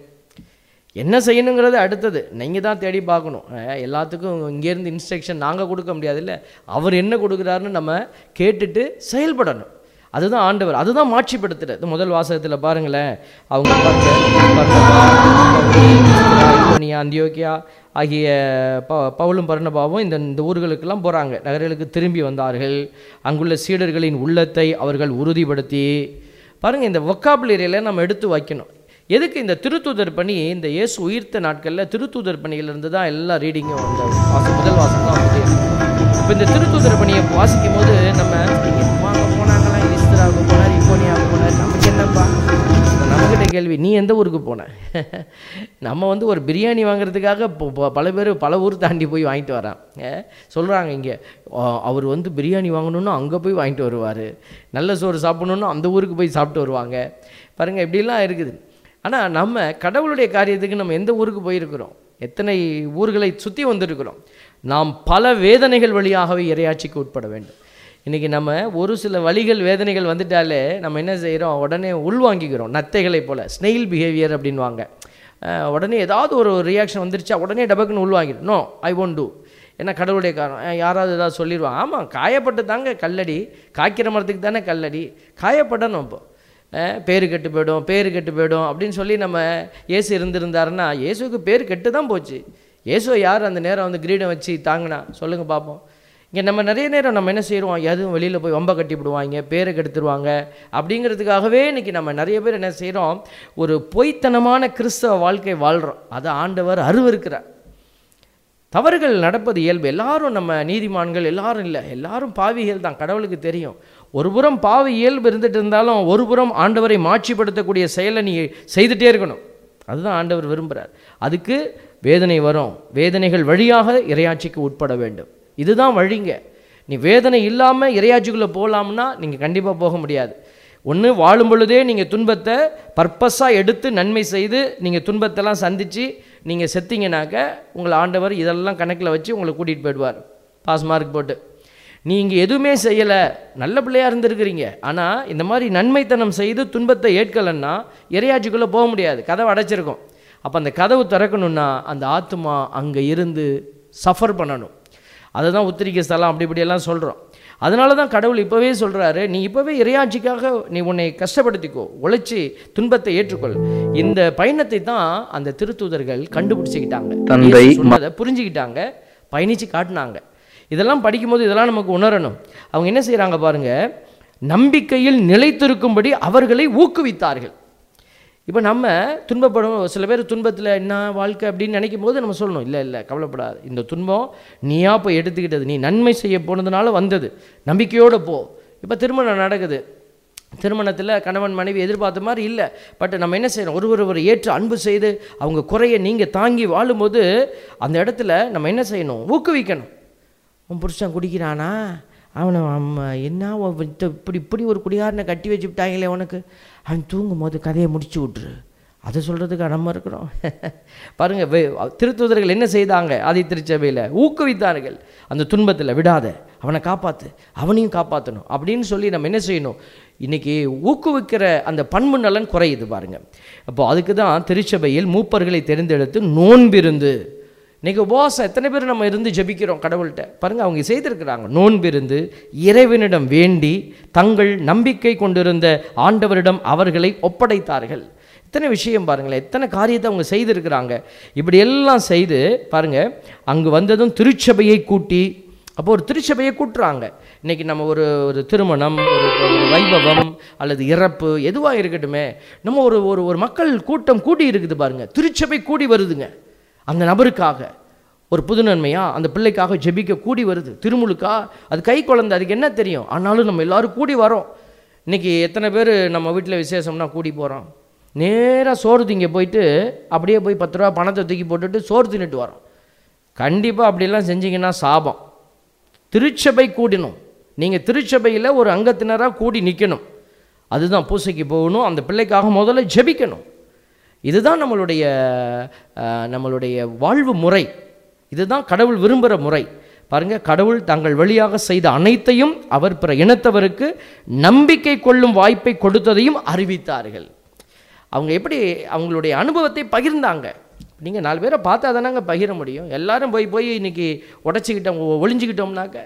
என்ன செய்யணுங்கிறது அடுத்தது நீங்கள் தான் தேடி பார்க்கணும் அஹ் எல்லாத்துக்கும் இங்கேருந்து இன்ஸ்ட்ரக்ஷன் நாங்கள் கொடுக்க முடியாதுல்ல அவர் என்ன கொடுக்குறாருன்னு நம்ம கேட்டுட்டு செயல்படணும் அதுதான் ஆண்டவர் அதுதான் மாட்சிப்படுத்துறது முதல் வாசகத்தில் பாருங்களேன் அவங்க பர்னபா, அந்தியோக்கியா ஆகிய ப பவுலும் பர்ணபாவும் இந்த இந்த ஊர்களுக்கெல்லாம் போகிறாங்க நகர்களுக்கு திரும்பி வந்தார்கள் அங்குள்ள சீடர்களின் உள்ளத்தை அவர்கள் உறுதிப்படுத்தி பாருங்கள் இந்த ஒக்காபுலரியில் நம்ம எடுத்து வைக்கணும் எதுக்கு இந்த திருத்தூதர் பணி இந்த இயேசு உயிர்த்த நாட்களில் திருத்தூதர் பணியிலிருந்து தான் எல்லா ரீடிங்கும் அந்த வாசம் முதல் வாசம் தான் வந்துட்டே இப்போ இந்த திருத்தூதர் பணியை வாசிக்கும் போது நம்ம அங்கே போனாங்களா இஸ்திராவுக்கு போனார் இப்போனியாவுக்கு போனார் நமக்கு என்னப்பா இப்ப நம்மக்கிட்ட கேள்வி நீ எந்த ஊருக்கு போன நம்ம வந்து ஒரு பிரியாணி வாங்குறதுக்காக ப- ப- பல பேர் பல ஊர் தாண்டி போய் வாங்கிட்டு வரான் சொல்கிறாங்க இங்கே அவர் வந்து பிரியாணி வாங்கணுன்னா அங்கே போய் வாங்கிட்டு வருவார் நல்ல சோறு சாப்பிடணுன்னா அந்த ஊருக்கு போய் சாப்பிட்டு வருவாங்க பாருங்கள் இப்படிலாம் இருக்குது ஆனால் நம்ம கடவுளுடைய காரியத்துக்கு நம்ம எந்த ஊருக்கு போயிருக்கிறோம் எத்தனை ஊர்களை சுற்றி வந்திருக்கிறோம் நாம் பல வேதனைகள் வழியாகவே இரையாட்சிக்கு உட்பட வேண்டும் இன்றைக்கி நம்ம ஒரு சில வழிகள் வேதனைகள் வந்துட்டாலே நம்ம என்ன செய்கிறோம் உடனே உள்வாங்கிக்கிறோம் நத்தைகளை போல் ஸ்னெயில் பிஹேவியர் அப்படின்வாங்க அஹ் உடனே ஏதாவது ஒரு ரியாக்ஷன் வந்துருச்சா உடனே டபக்குன்னு உள்வாங்கிடும் நோ ஐ ஒன்ட் டூ என்ன கடவுளுடைய காரணம் அஹ் யாராவது ஏதாவது சொல்லிடுவாங்க ஆமாம் காயப்பட்டு தாங்க கல்லடி காய்க்கிற மரத்துக்கு தானே கல்லடி காயப்படணும் இப்போ அஹ் பேரு கெட்டு போயிடும் பேரு கெட்டு போயிடும் அப்படின்னு சொல்லி நம்ம இயேசு இருந்திருந்தாருன்னா இயேசுக்கு பேர் கெட்டு தான் போச்சு இயேசுவை யார் அந்த நேரம் வந்து கிரீடம் வச்சு தாங்கினா சொல்லுங்கள் பார்ப்போம் இங்கே நம்ம நிறைய நேரம் நம்ம என்ன செய்கிறோம் எதுவும் வெளியில் போய் வம்ப கட்டி விடுவாங்க பேரை கெடுத்துருவாங்க அப்படிங்கிறதுக்காகவே இன்றைக்கி நம்ம நிறைய பேர் என்ன செய்கிறோம் ஒரு பொய்த்தனமான கிறிஸ்தவ வாழ்க்கை வாழ்கிறோம் அதை ஆண்டவர் அருவருக்கிறார் தவறுகள் நடப்பது இயல்பு எல்லாரும் நம்ம நீதிமான்கள் எல்லாரும் இல்லை எல்லாரும் பாவிகள் தான் கடவுளுக்கு தெரியும் ஒரு புறம் பாவி இயல்பு இருந்துட்டு இருந்தாலும் ஒரு புறம் ஆண்டவரை மாட்சிப்படுத்தக்கூடிய செயலை நீ செய்துட்டே இருக்கணும் அதுதான் ஆண்டவர் விரும்புகிறார் அதுக்கு வேதனை வரும் வேதனைகள் வழியாக இரையாட்சிக்கு உட்பட வேண்டும் இதுதான் வழிங்க நீ வேதனை இல்லாமல் இரையாட்சிக்குள்ளே போகலாம்னா நீங்கள் கண்டிப்பாக போக முடியாது ஒன்று வாழும் பொழுதே நீங்கள் துன்பத்தை பர்பஸாக எடுத்து நன்மை செய்து நீங்கள் துன்பத்தெல்லாம் சந்தித்து நீங்கள் செத்தீங்கனாக்க உங்களை ஆண்டவர் இதெல்லாம் கணக்கில் வச்சு உங்களை கூட்டிகிட்டு போயிடுவார் பாஸ் மார்க் போட்டு நீ இங்கே எதுவுமே செய்யலை நல்ல பிள்ளையாக இருந்திருக்கிறீங்க ஆனால் இந்த மாதிரி நன்மைத்தனம் செய்து துன்பத்தை ஏற்கலைன்னா இறையாட்சிக்குள்ளே போக முடியாது கதவை அடைச்சிருக்கும் அப்போ அந்த கதவு திறக்கணும்னா அந்த ஆத்மா அங்கே இருந்து சஃபர் பண்ணணும் அதுதான் உத்திரிக்கை ஸ்தலம் அப்படி இப்படியெல்லாம் சொல்கிறோம் அதனால தான் கடவுள் இப்போவே சொல்கிறாரு நீ இப்போவே இறையாட்சிக்காக நீ உன்னை கஷ்டப்படுத்திக்கோ உழைச்சி துன்பத்தை ஏற்றுக்கொள் இந்த பயணத்தை தான் அந்த திருத்தூதர்கள் கண்டுபிடிச்சிக்கிட்டாங்க தந்தை, இயேசு சொன்னதை புரிஞ்சுக்கிட்டாங்க பயணித்து காட்டினாங்க இதெல்லாம் படிக்கும்போது இதெல்லாம் நமக்கு உணரணும் அவங்க என்ன செய்கிறாங்க பாருங்க நம்பிக்கையில் நிலைத்திருக்கும்படி அவர்களை ஊக்குவித்தார்கள் இப்போ நம்ம துன்பப்படும் சில பேர் துன்பத்தில் என்ன வாழ்க்கை அப்படின்னு நினைக்கும் போது நம்ம சொல்லணும் இல்லை இல்லை கவலைப்படாது இந்த துன்பம் நீயா போய் எடுத்துக்கிட்டது நீ நன்மை செய்ய போனதுனால வந்தது நம்பிக்கையோடு போ இப்போ திருமணம் நடக்குது திருமணத்தில் கணவன் மனைவி எதிர்பார்த்த மாதிரி இல்லை பட் நம்ம என்ன செய்யணும் ஒருவர் ஒரு ஏற்று அன்பு செய்து அவங்க குறையை நீங்கள் தாங்கி வாழும்போது அந்த இடத்துல நம்ம என்ன செய்யணும் ஊக்குவிக்கணும் உன் புருஷன் குடிக்கிறானா அவனை அம்மா என்ன அவன் வித்த- இப்படி இப்படி ஒரு குடிகாரனை கட்டி வச்சு விட்டாங்களே உனக்கு அவன் தூங்கும் போது கதையை முடிச்சு விட்ரு அதை சொல்கிறதுக்கு நம்ம இருக்கிறோம் பாருங்க வே- திருத்துதர்கள் என்ன செய்தாங்க ஆதி திருச்சபையில் ஊக்குவித்தார்கள் அந்த துன்பத்தில் விடாத அவனை காப்பாற்று அவனையும் காப்பாற்றணும் அப்படின்னு சொல்லி நம்ம என்ன செய்யணும் இன்னைக்கு ஊக்குவிக்கிற அந்த பண்பு நலன் குறையுது பாருங்க அப்போ அதுக்கு தான் திருச்சபையில் மூப்பர்களை தெரிந்தெடுத்து நோன்பிருந்து இன்னைக்கு உபவாசம் எத்தனை பேர் நம்ம இருந்து ஜெபிக்கிறோம் கடவுள்கிட்ட பாருங்க அவங்க செய்திருக்கிறாங்க நோன்பிருந்து இறைவனிடம் வேண்டி தங்கள் நம்பிக்கை கொண்டிருந்த ஆண்டவரிடம் அவர்களை ஒப்படைத்தார்கள் எத்தனை விஷயம் பாருங்களேன் எத்தனை காரியத்தை அவங்க செய்திருக்கிறாங்க இப்படி எல்லாம் செய்து பாருங்க அங்கு வந்ததும் திருச்சபையை கூட்டி அப்போ ஒரு திருச்சபையை கூட்டுறாங்க இன்னைக்கு நம்ம ஒரு ஒரு திருமணம் ஒரு ஒரு வைபவம் அல்லது இறப்பு எதுவாக இருக்கட்டுமே நம்ம ஒரு ஒரு ஒரு மக்கள் கூட்டம் கூடி இருக்குது பாருங்க திருச்சபை கூடி வருதுங்க அந்த நபருக்காக ஒரு புது நன்மையா அந்த பிள்ளைக்காக ஜெபிக்க கூடி வருது திருமுழுக்கா அது கை குழந்தை அதுக்கு என்ன தெரியும் ஆனாலும் நம்ம எல்லாரும் கூடி வரோம் இன்னைக்கு எத்தனை பேர் நம்ம வீட்டில் விசேஷம்னா கூடி போகிறோம் நேராக சோறு திங்க போயிட்டு அப்படியே போய் பத்து ரூபா பணத்தை தூக்கி போட்டுட்டு சோறு தின்னுட்டு வரோம் கண்டிப்பாக அப்படிலாம் செஞ்சீங்கன்னா சாபம் திருச்சபை கூடினும் நீங்கள் திருச்சபையில் ஒரு அங்கத்தினராக கூடி நிற்கணும் அதுதான் பூசைக்கு போகணும் அந்த பிள்ளைக்காக முதல்ல ஜெபிக்கணும் இதுதான் நம்மளுடைய அஹ், நம்மளுடைய வாழ்வு முறை இதுதான் கடவுள் விரும்புகிற முறை பாருங்க கடவுள் தங்கள் வழியாக செய்த அனைத்தையும் அவர் பிற இனத்தவருக்கு நம்பிக்கை கொள்ளும் வாய்ப்பை கொடுத்ததையும் அறிவித்தார்கள் அவங்க எப்படி அவங்களுடைய அனுபவத்தை பகிர்ந்தாங்க நீங்கள் நாலு பேரை பார்த்தா தானங்க பகிர முடியும் எல்லாரும் போய் போய் இன்னைக்கு உடச்சிக்கிட்டோம் ஒ- ஒளிஞ்சுக்கிட்டோம்னாக்க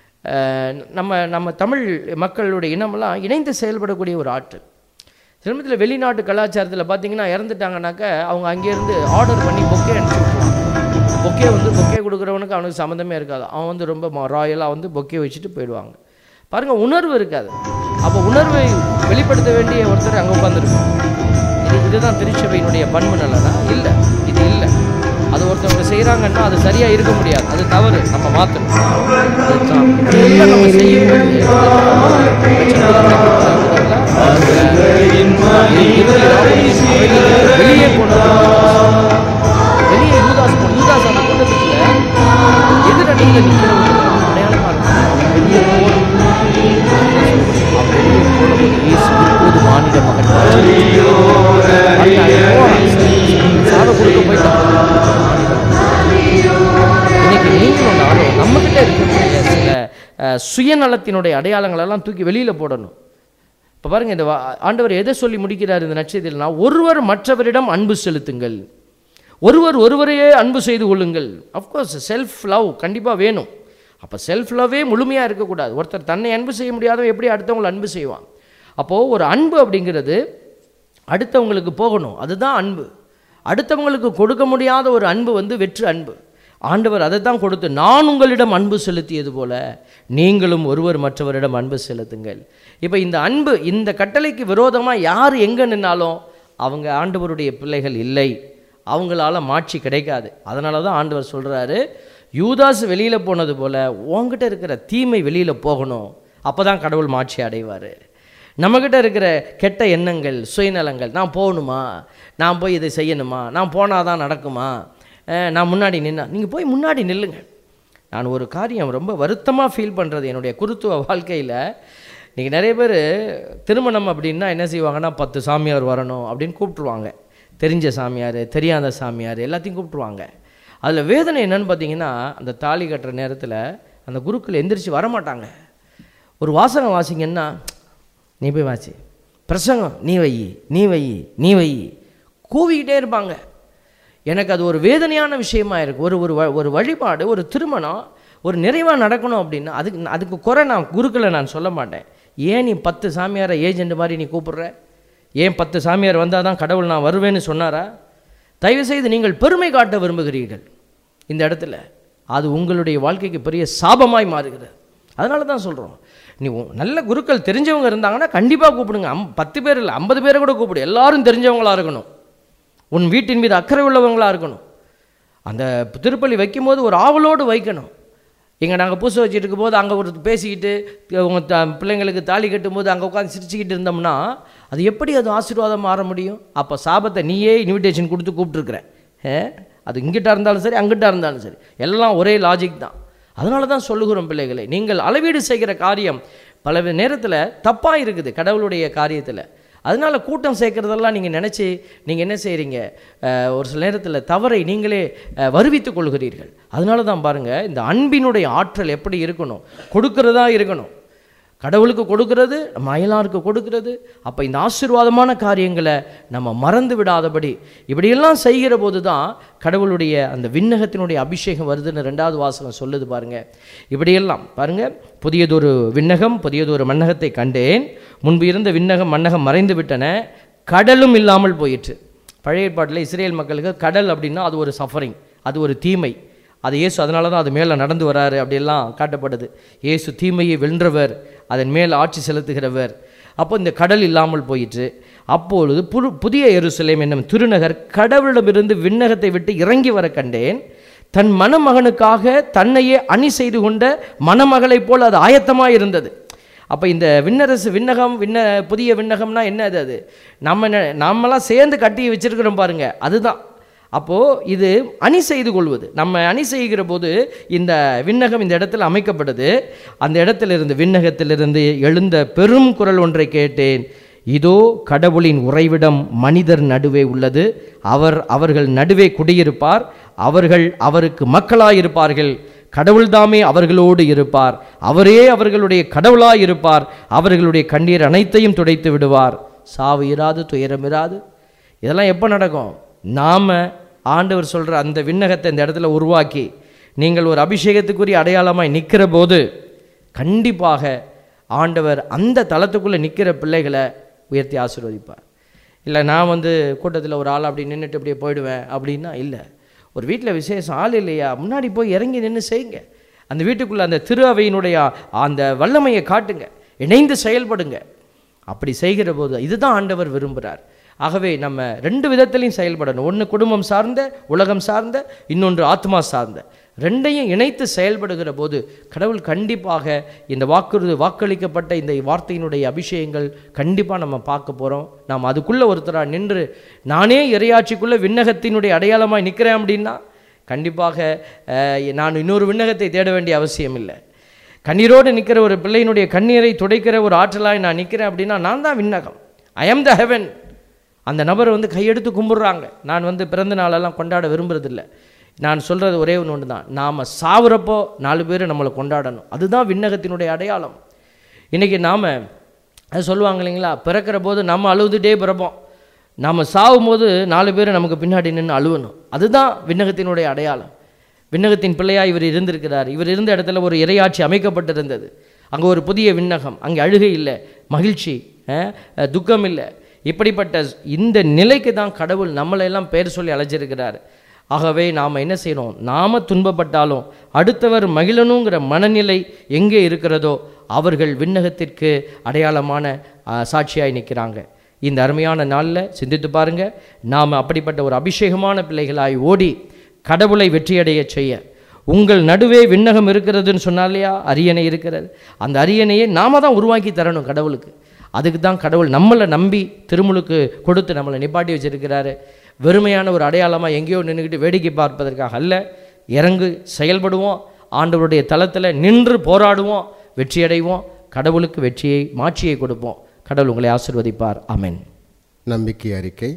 அஹ், நம்ம நம்ம தமிழ் மக்களுடைய இனமெல்லாம் இணைந்து செயல்படக்கூடிய ஒரு ஆற்றல் சிலம்பத்தில் வெளிநாட்டு கலாச்சாரத்தில் பார்த்தீங்கன்னா இறந்துட்டாங்கனாக்க அவங்க அங்கேருந்து ஆர்டர் பண்ணி பொக்கே அனுப்பிச்சி விட்ருவாங்க பொக்கே வந்து பொக்கே கொடுக்குறவனுக்கு அவனுக்கு சம்மந்தமே இருக்காது அவன் வந்து ரொம்ப ராயலாக வந்து பொக்கே வச்சுட்டு போயிடுவாங்க பாருங்கள் உணர்வு இருக்காது அப்போ உணர்வை வெளிப்படுத்த வேண்டிய ஒருத்தர் அங்கே உட்காந்துருக்கும் இது இதுதான் திருச்சபையினுடைய பண்பு நல்லதா இல்லை இது இல்லை அது ஒருத்தவங்க செய்கிறாங்கன்னா அது சரியாக இருக்க முடியாது அது தவறு நம்ம மாற்றணும் அதுதான். இதெல்லாம் நம்ம செய்யும்போது வெளியே போனது வெளியே யூதாஸ் போன யூதாஸ் அந்த கூட்டத்துக்குள்ள எதிரணியில் நிற்கிற ஒரு அடையாளமாக இருக்கும் வெளியே போகணும் அவன் வெளியே போனபோது இயேசு இப்போது மாநில மகன் சாக கொடுக்க போயிட்டான் இன்னைக்கு நீங்களும் நானும் நம்மக்கிட்ட இருக்கக்கூடிய சில அஹ், சுயநலத்தினுடைய அடையாளங்களெல்லாம் தூக்கி வெளியில் போடணும் இப்போ பாருங்க இந்த வா- ஆண்டவர் எதை சொல்லி முடிக்கிறார் இந்த நட்சத்திரம்னா ஒருவர் மற்றவரிடம் அன்பு செலுத்துங்கள் ஒருவர் ஒருவரையே அன்பு செய்து கொள்ளுங்கள் அஃப்கோர்ஸ் செல்ஃப் லவ் கண்டிப்பாக வேணும் அப்போ செல்ஃப் லவ்வே முழுமையாக இருக்கக்கூடாது ஒருத்தர் தன்னை அன்பு செய்ய முடியாதவன் எப்படி அடுத்தவங்களை அன்பு செய்வான் அப்போது ஒரு அன்பு அப்படிங்கிறது அடுத்தவங்களுக்கு போகணும் அதுதான் அன்பு அடுத்தவங்களுக்கு கொடுக்க முடியாத ஒரு அன்பு வந்து வெற்று அன்பு ஆண்டவர் அதை தான் கொடுத்து நான் உங்களிடம் அன்பு செலுத்தியது போல நீங்களும் ஒருவர் மற்றவரிடம் அன்பு செலுத்துங்கள் இப்போ இந்த அன்பு இந்த கட்டளைக்கு விரோதமாக யார் எங்கே நின்னாலும் அவங்க ஆண்டவருடைய பிள்ளைகள் இல்லை அவங்களால மாட்சி கிடைக்காது அதனால தான் ஆண்டவர் சொல்கிறாரு யூதாஸ் வெளியில் போனது போல் உங்ககிட்ட இருக்கிற தீமை வெளியில் போகணும் அப்போ தான் கடவுள் மாட்சி அடைவார் நம்மக்கிட்ட இருக்கிற கெட்ட எண்ணங்கள் சுயநலங்கள் நான் போகணுமா நான் போய் இதை செய்யணுமா நான் போனால் தான் நடக்குமா அஹ் நான் முன்னாடி நின்னா நீங்கள் போய் முன்னாடி நில்லுங்க நான் ஒரு காரியம் ரொம்ப வருத்தமாக ஃபீல் பண்ணுறது என்னுடைய குருத்துவ வாழ்க்கையில் இன்றைக்கி நிறைய பேர் திருமணம் அப்படின்னா என்ன செய்வாங்கன்னா பத்து சாமியார் வரணும் அப்படின்னு கூப்பிட்ருவாங்க தெரிஞ்ச சாமியார் தெரியாத சாமியார் எல்லாத்தையும் கூப்பிட்ருவாங்க அதில் வேதனை என்னன்னு பார்த்தீங்கன்னா அந்த தாலி கட்டுற நேரத்தில் அந்த குருக்கள் எந்திரிச்சு வரமாட்டாங்க ஒரு வாசகம் வாசிங்கன்னா நீ போய் வாசி பிரசங்கம் நீ வை நீ வை நீ வை கூவிக்கிட்டே இருப்பாங்க எனக்கு அது ஒரு வேதனையான விஷயமா இருக்கு ஒரு ஒரு வ- ஒரு வழிபாடு ஒரு திருமணம் ஒரு நிறைவாக நடக்கணும் அப்படின்னா அதுக்கு அதுக்கு குறை நான் குருக்களை நான் சொல்ல மாட்டேன் ஏன் நீ பத்து சாமியாரை ஏஜென்ட் மாதிரி நீ கூப்பிடுற ஏன் பத்து சாமியார் வந்தால் தான் கடவுள் நான் வருவேன்னு சொன்னாரா தயவுசெய்து நீங்கள் பெருமை காட்ட விரும்புகிறீர்கள் இந்த இடத்துல அது உங்களுடைய வாழ்க்கைக்கு பெரிய சாபமாய் மாறுகிறது அதனால தான் சொல்கிறோம் நீ உ- நல்ல குருக்கள் தெரிஞ்சவங்க இருந்தாங்கன்னா கண்டிப்பாக கூப்பிடுங்க அம் பத்து பேர் இல்லை ஐம்பது பேரை கூட கூப்பிடு எல்லாரும் தெரிஞ்சவங்களா இருக்கணும் உன் வீட்டின் மீது அக்கறை உள்ளவங்களா இருக்கணும் அந்த திருப்பலி வைக்கும்போது ஒரு ஆவலோடு வைக்கணும் இங்கே நாங்கள் பூசை வச்சுட்டு இருக்கும்போது அங்கே ஒரு பேசிக்கிட்டு உங்கள் த பிள்ளைங்களுக்கு தாலி கட்டும்போது அங்கே உட்காந்து சிரிச்சுக்கிட்டு இருந்தோம்னா அது எப்படி அது ஆசீர்வாதம் மாற முடியும் அப்போ சாபத்தை நீயே இன்விடேஷன் கொடுத்து கூப்பிட்டுருக்குற ஏ அது இங்கிட்ட இருந்தாலும் சரி அங்கிட்ட இருந்தாலும் சரி எல்லாம் ஒரே லாஜிக் தான் அதனால தான் சொல்லுகிறோம் பிள்ளைகளை நீங்கள் அளவீடு செய்கிற காரியம் பல நேரத்தில் தப்பாக இருக்குது கடவுளுடைய காரியத்தில் அதனால கூட்டம் சேர்க்கறதெல்லாம் நீங்கள் நினச்சி நீங்கள் என்ன செய்கிறீங்க அஹ், ஒரு சில நேரத்தில் தவறை நீங்களே அஹ், வருவித்துக் கொள்கிறீர்கள் அதனால தான் பாருங்கள் இந்த அன்பினுடைய ஆற்றல் எப்படி இருக்கணும் கொடுக்கறதா இருக்கணும் கடவுளுக்கு கொடுக்கிறது நம்ம அயலாருக்கு கொடுக்கிறது அப்போ இந்த ஆசீர்வாதமான காரியங்களை நம்ம மறந்து விடாதபடி இப்படியெல்லாம் செய்கிற போது தான் கடவுளுடைய அந்த விண்ணகத்தினுடைய அபிஷேகம் வருதுன்னு ரெண்டாவது வாசகம் சொல்லுது பாருங்க இப்படியெல்லாம் பாருங்க புதியதொரு விண்ணகம் புதியதொரு மன்னகத்தை கண்டேன் முன்பு இருந்த விண்ணகம் மன்னகம் மறைந்து விட்டன கடலும் இல்லாமல் போயிற்று பழைய ஏற்பாட்டில் இஸ்ரேல் மக்களுக்கு கடல் அப்படின்னா அது ஒரு சஃபரிங் அது ஒரு தீமை அது இயேசு அதனால தான் அது மேலே நடந்து வராரு அப்படியெல்லாம் காட்டப்படுது இயேசு தீமையை வென்றவர் அதன் மேல் ஆட்சி செலுத்துகிறவர் அப்போ இந்த கடல் இல்லாமல் போயிற்று அப்பொழுது புது புதிய எருசலேம் என்னும் திருநகர் கடவுளிடமிருந்து விண்ணகத்தை விட்டு இறங்கி வர கண்டேன் தன் மணமகனுக்காக தன்னையே அணி செய்து கொண்ட மணமகளைப் போல் அது ஆயத்தமாக இருந்தது அப்போ இந்த விண்ணரசு விண்ணகம் விண்ண புதிய விண்ணகம்னா என்ன அது அது நம்ம நெ- நம்மலாம் சேர்ந்து கட்டி வச்சிருக்கிறோம் பாருங்க அதுதான் அப்போது இது அணி செய்து கொள்வது நம்ம அணி செய்கிற போது இந்த விண்ணகம் இந்த இடத்துல அமைக்கப்படுது அந்த இடத்திலிருந்து விண்ணகத்திலிருந்து எழுந்த பெரும் குரல் ஒன்றை கேட்டேன் இதோ கடவுளின் உறைவிடம் மனிதர் நடுவே உள்ளது அவர் அவர்கள் நடுவே குடியிருப்பார் அவர்கள் அவருக்கு மக்களாயிருப்பார்கள் கடவுள்தாமே அவர்களோடு இருப்பார் அவரே அவர்களுடைய கடவுளாய் இருப்பார் அவர்களுடைய கண்ணீர் அனைத்தையும் துடைத்து விடுவார் சாவு இராது துயரம் இராது இதெல்லாம் எப்போ நடக்கும் நாம் ஆண்டவர் சொல்கிற அந்த விண்ணகத்தை இந்த இடத்துல உருவாக்கி நீங்கள் ஒரு அபிஷேகத்துக்குரிய அடையாளமாய் நிற்கிற போது கண்டிப்பாக ஆண்டவர் அந்த தளத்துக்குள்ளே நிற்கிற பிள்ளைகளை உயர்த்தி ஆசீர்வதிப்பார் இல்லை நான் வந்து கூட்டத்தில் ஒரு ஆள் அப்படி நின்றுட்டு அப்படியே போயிடுவேன் அப்படின்னா இல்லை ஒரு வீட்டில் விசேஷம் ஆள் இல்லையா முன்னாடி போய் இறங்கி நின்று செய்யுங்க அந்த வீட்டுக்குள்ளே அந்த திரு அவையினுடைய அந்த வல்லமையை காட்டுங்க இணைந்து செயல்படுங்க அப்படி செய்கிற போது இதுதான் ஆண்டவர் விரும்புகிறார் ஆகவே நம்ம ரெண்டு விதத்திலையும் செயல்படணும் ஒன்று குடும்பம் சார்ந்த உலகம் சார்ந்த இன்னொன்று ஆத்மா சார்ந்த ரெண்டையும் இணைத்து செயல்படுகிற போது கடவுள் கண்டிப்பாக இந்த வாக்குறுதி வாக்களிக்கப்பட்ட இந்த வார்த்தையினுடைய அபிஷேகங்கள் கண்டிப்பாக நம்ம பார்க்க போகிறோம் நாம் அதுக்குள்ளே ஒருத்தராக நின்று நானே இறையாட்சிக்குள்ளே விண்ணகத்தினுடைய அடையாளமாக நிற்கிறேன் அப்படின்னா கண்டிப்பாக அஹ், நான் இன்னொரு விண்ணகத்தை தேட வேண்டிய அவசியம் இல்லை கண்ணீரோடு நிற்கிற ஒரு பிள்ளையினுடைய கண்ணீரை துடைக்கிற ஒரு ஆற்றலாய் நான் நிற்கிறேன் அப்படின்னா நான் தான் விண்ணகம் ஐ am த ஹெவன் அந்த நபர் வந்து கையெடுத்து கும்பிட்றாங்க நான் வந்து பிறந்த நாளெல்லாம் கொண்டாட விரும்புறதில்ல நான் சொல்கிறது ஒரே ஒன்று ஒன்று தான் நாம் சாவுறப்போ நாலு பேர் நம்மளை கொண்டாடணும் அதுதான் விண்ணகத்தினுடைய அடையாளம் இன்றைக்கி நாம் அது சொல்லுவாங்க இல்லைங்களா பிறக்கிற போது நம்ம அழுதுகிட்டே பிறப்போம் நாம் சாகும்போது நாலு பேர் நமக்கு பின்னாடி நின்று அழுவணும் அதுதான் விண்ணகத்தினுடைய அடையாளம் விண்ணகத்தின் பிள்ளையாக இவர் இருந்திருக்கிறார் இவர் இருந்த இடத்துல ஒரு இறையாட்சி அமைக்கப்பட்டிருந்தது அங்கே ஒரு புதிய விண்ணகம் அங்கே அழுகை இல்லை மகிழ்ச்சி அஹ், அஹ், துக்கம் இல்லை இப்படிப்பட்ட இந்த நிலைக்கு தான் கடவுள் நம்மளையெல்லாம் பேர் சொல்லி அழைச்சிருக்கிறார் ஆகவே நாம் என்ன செய்கிறோம் நாம துன்பப்பட்டாலும் அடுத்தவர் மகிழனுங்கிற மனநிலை எங்கே இருக்கிறதோ அவர்கள் விண்ணகத்திற்கு அடையாளமான அஹ், சாட்சியாய் நிற்கிறாங்க இந்த அருமையான நாளில் சிந்தித்து பாருங்க நாம் அப்படிப்பட்ட ஒரு அபிஷேகமான பிள்ளைகளாய் ஓடி கடவுளை வெற்றியடைய செய்ய உங்கள் நடுவே விண்ணகம் இருக்கிறதுன்னு சொன்னா இல்லையா அரியணை இருக்கிறது அந்த அரியணையை நாம தான் உருவாக்கி தரணும் கடவுளுக்கு அதுக்கு தான் கடவுள் நம்மளை நம்பி திருமுழுக்கு கொடுத்து நம்மளை நிப்பாட்டி வச்சிருக்கிறாரு வெறுமையான ஒரு அடையாளமாக எங்கேயோ நின்றுக்கிட்டு வேடிக்கை பார்ப்பதற்காக அல்ல இறங்கு செயல்படுவோம் ஆண்டவருடைய தளத்தில் நின்று போராடுவோம் வெற்றியடைவோம் கடவுளுக்கு வெற்றியை மாட்சியை கொடுப்போம் கடவுள் உங்களை ஆசிர்வதிப்பார் ஆமென் நம்பிக்கை அறிக்கை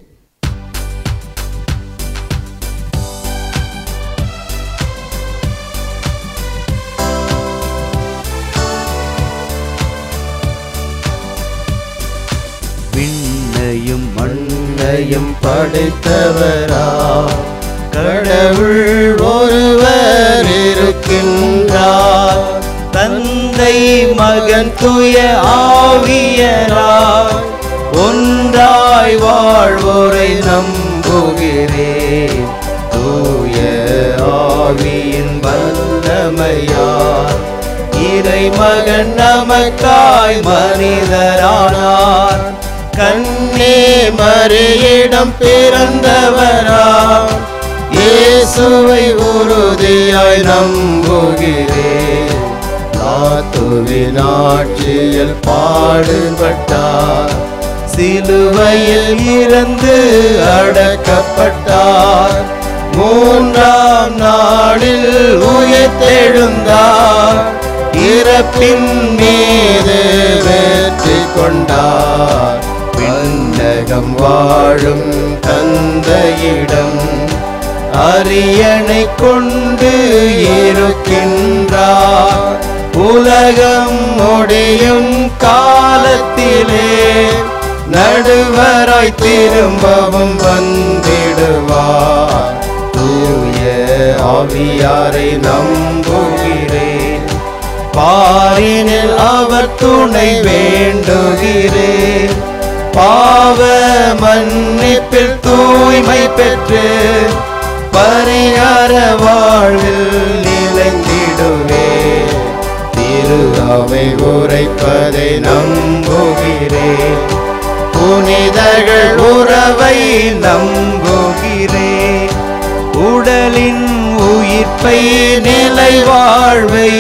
யாவையும் படைத்தவரா கடவுள் ஒருவர் இருக்கின்றார் தந்தை மகன் துய ஆவியராய் ஒன்றாய் வாழ்வோரை நம்புகிறேன் தூய ஆவியின் வல்லமையார் இறைமகன் நமக்காய் மனிதரானார் கண்ணே மறியிடம் பிறந்தவரா இயேசுவை உறுதியாய் நம்புகிறேன் தாத்துவின் ஆட்சியில் பாடுபட்டார் சிலுவையில் இறந்து அடக்கப்பட்டார் மூன்றாம் நாளில் உயிர்த்தெழுந்தார் இறப்பின் மீது வெற்றி கொண்டார் விண்ணகம் வாழும் தந்தையிடம் அரியணை கொண்டு இருக்கின்றார் உலகம் முடியும் காலத்திலே நடுவராய் திரும்பவும் வந்திடுவார் தூய ஆவியாரை நம்புகிறேன் பாரினில் அவர் துணை வேண்டுகிறேன் பாவ மன்னிப்பில் தூய்மை பெற்று பரிகார வாழ்வில் நிலைந்திடுவேன் திரு அவை உரைப்பதை நம்புகிறேன் புனிதர்கள் உறவை நம்புகிறேன் உடலின் உயிர்ப்பை நிலை வாழ்வை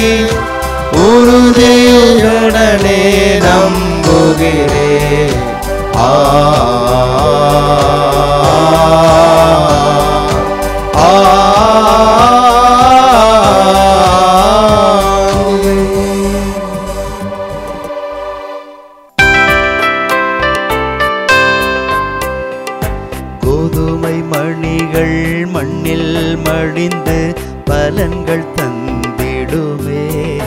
உறுதியுடனே நம்புகிறேன் ஆ ஆ கோதுமை மணிகள் மண்ணில் மடிந்து பலன்கள் தந்திடுமே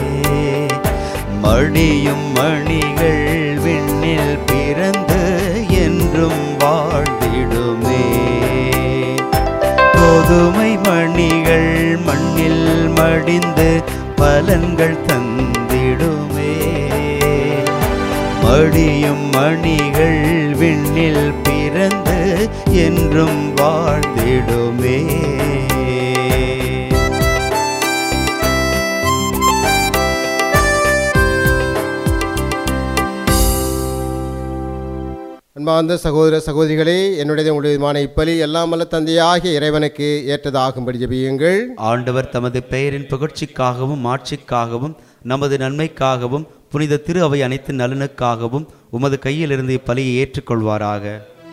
மடியும் மணிகள் விண்ணில் பிறந்து என்றும் வாழ்ந்திடுமே கோதுமை மணிகள் மண்ணில் மடிந்து பலன்கள் தந்திடுமே மடியும் மணிகள் விண்ணில் பிறந்து என்றும் வாழ்ந்திடுமே அன்பார்ந்த சகோதர சகோதரிகளே என்னுடைய உங்களுடையமான இப்பலி எல்லாம் வல்ல தந்தையாகிய இறைவனுக்கு ஏற்றதாகும்படி ஜெபியுங்கள் ஆண்டவர் தமது பெயரின் புகழ்ச்சிக்காகவும் மாட்சிக்காகவும் நமது நன்மைக்காகவும் புனித திரு அவை அனைத்து நலனுக்காகவும் உமது கையிலிருந்து இப்பலியை ஏற்றுக்கொள்வாராக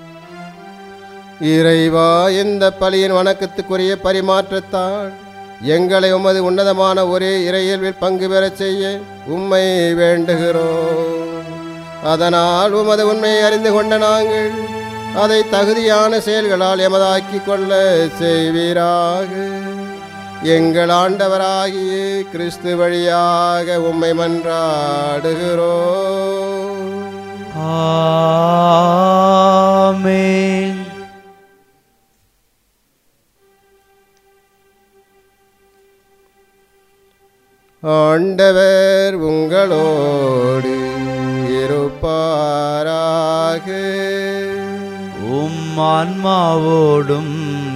இறைவா இந்த பலியின் வணக்கத்துக்குரிய பரிமாற்றத்தால் எங்களை உமது உன்னதமான ஒரே இறையியல்பில் பங்கு பெறச் செய்ய உம்மை வேண்டுகிறோம் அதனால் உமது உண்மையை அறிந்து கொண்ட நாங்கள் அதை தகுதியான செயல்களால் எமதாக்கி கொள்ள செய்வீராக எங்கள் ஆண்டவராகிய கிறிஸ்து வழியாக உம்மை மன்றாடுகிறோம் ஆமென் ஆண்டவர் உங்களோடு இருப்பாராக உம் ஆன்மாவோடும்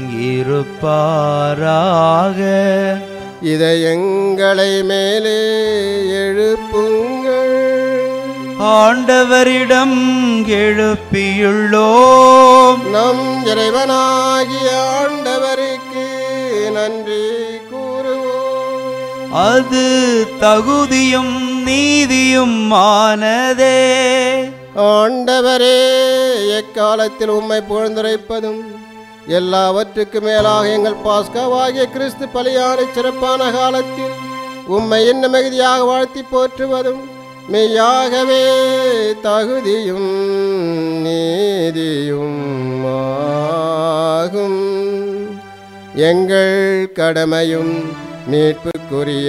இருப்பாராக இதை எங்களை மேலே எழுப்புங்கள் ஆண்டவரிடம் எழுப்பியுள்ளோம் நம் இறைவனாகிய ஆண்டவருக்கு நன்றி கூறுவோம் அது தகுதியும் நீதியும் ஆனதே ஆண்டவரே எக்காலத்தில் உம்மை புகழ்ந்துரைப்பதும் எல்லாவற்றுக்கு மேலாக எங்கள் பாஸ்காவாகிய கிறிஸ்து பலியான சிறப்பான காலத்தில் உம்மை இன்னும் மிகுதியாக வாழ்த்தி போற்றுவதும் மெய்யாகவே தகுதியும் நீதியும் ஆகும் எங்கள் கடமையும் மீட்புக்குரிய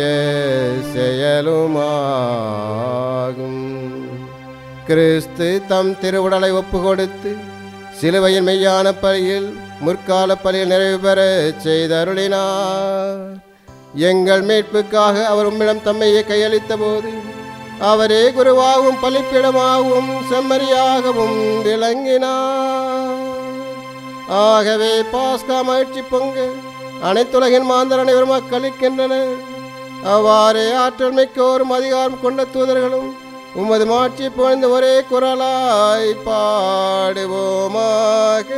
செயலுமாகும் கிறிஸ்து தம் திருவுடலை ஒப்பு கொடுத்து சிலுவையின் மெய்யான பலியில் முற்கால பலியில் நிறைவு பெற செய்தருளினார் எங்கள் மீட்புக்காக அவர் உம்மிடம் தம்மையே கையளித்த போது அவரே குருவாகவும் பலிப்பிடமாகவும் செம்மறியாகவும் விளங்கினார் ஆகவே பாஸ்கா மகிழ்ச்சி பொங்க அனைத்துலகின் மாந்தர் அனைவரும் அக்களிக்கின்றனர் அவ்வாறே ஆற்றல் மிக்கோரும் அதிகாரம் கொண்ட தூதர்களும் உமது மாட்சி புகழ்ந்து ஒரே குரலாய் பாடுவோமாக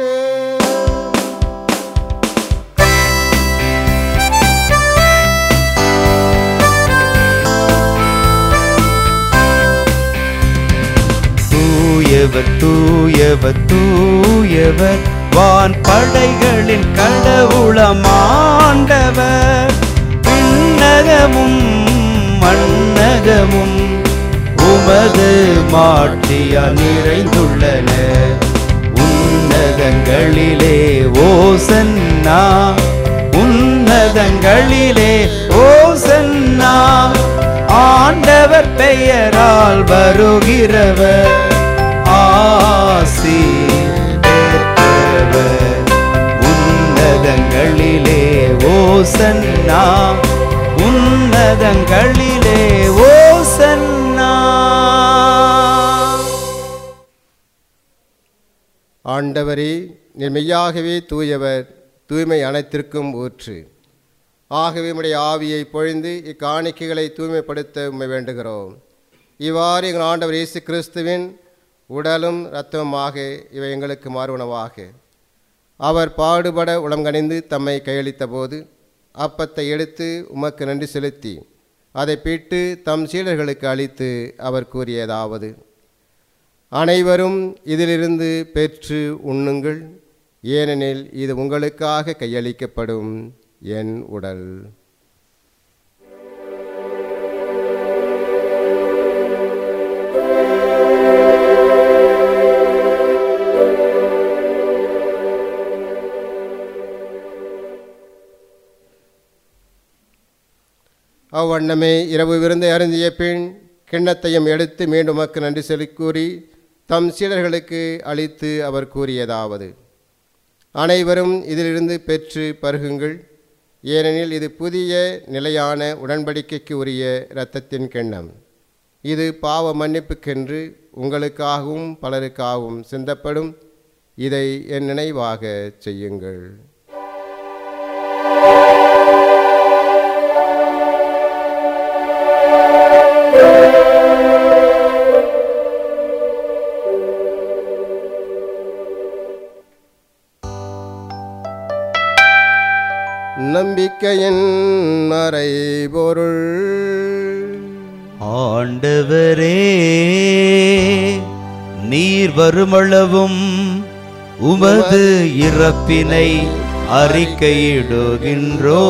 தூயவர் தூயவர் தூயவர் வான் படைகளின் கடவுளமாண்டவர் விண்ணகமும் மண்ணகமும் உமது மாட்சியால் நிறைந்துள்ளன உன்னதங்களிலே ஓசன்னா உன்னதங்களிலே ஓசன்னா ஆண்டவர் பெயரால் வருகிறவர் ஆசி பெற்றவர் உன்னதங்களிலே ஓசன்னா உன்னதங்களிலே ஓசன்னா ஆண்டவரே நீர் மெய்யாகவே தூயவர் தூய்மை அனைத்திற்கும் ஊற்று ஆகவே உம்முடைய ஆவியை பொழிந்து இக்காணிக்கைகளை தூய்மைப்படுத்த உம்மை வேண்டுகிறோம் இவ்வாறு எங்கள் ஆண்டவர் இயேசு கிறிஸ்துவின் உடலும் இரத்தமுமாக இவை எங்களுக்கு மாறுவனவாக அவர் பாடுபட உளங்கணிந்து தம்மை கையளித்த போது அப்பத்தை எடுத்து உமக்கு நன்றி செலுத்தி அதை பிட்டு தம் சீடர்களுக்கு அளித்து அவர் கூறியதாவது அனைவரும் இதிலிருந்து பெற்று உண்ணுங்கள் ஏனெனில் இது உங்களுக்காக கையளிக்கப்படும் என் உடல் அவ்வண்ணமே இரவு விருந்தை அருந்திய பின் கிண்ணத்தையும் எடுத்து மீண்டும் உமக்கு நன்றி சொல்லி கூறி தம் சீடர்களுக்கு அளித்து அவர் கூறியதாவது அனைவரும் இதிலிருந்து பெற்று பருகுங்கள் ஏனெனில் இது புதிய நிலையான உடன்படிக்கைக்கு உரிய இரத்தத்தின் கிண்ணம் இது பாவ மன்னிப்புக்கென்று உங்களுக்காகவும் பலருக்காகவும் சிந்தப்படும் இதை என் நினைவாக செய்யுங்கள் நம்பிக்கையின் மறைபொருள் ஆண்டவரே நீர் வருமளவும் உமது இறப்பினை அறிக்கையிடுகின்றோ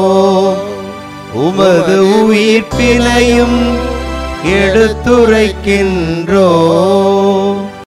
உமது உயிர்ப்பினையும் எடுத்துரைக்கின்றோ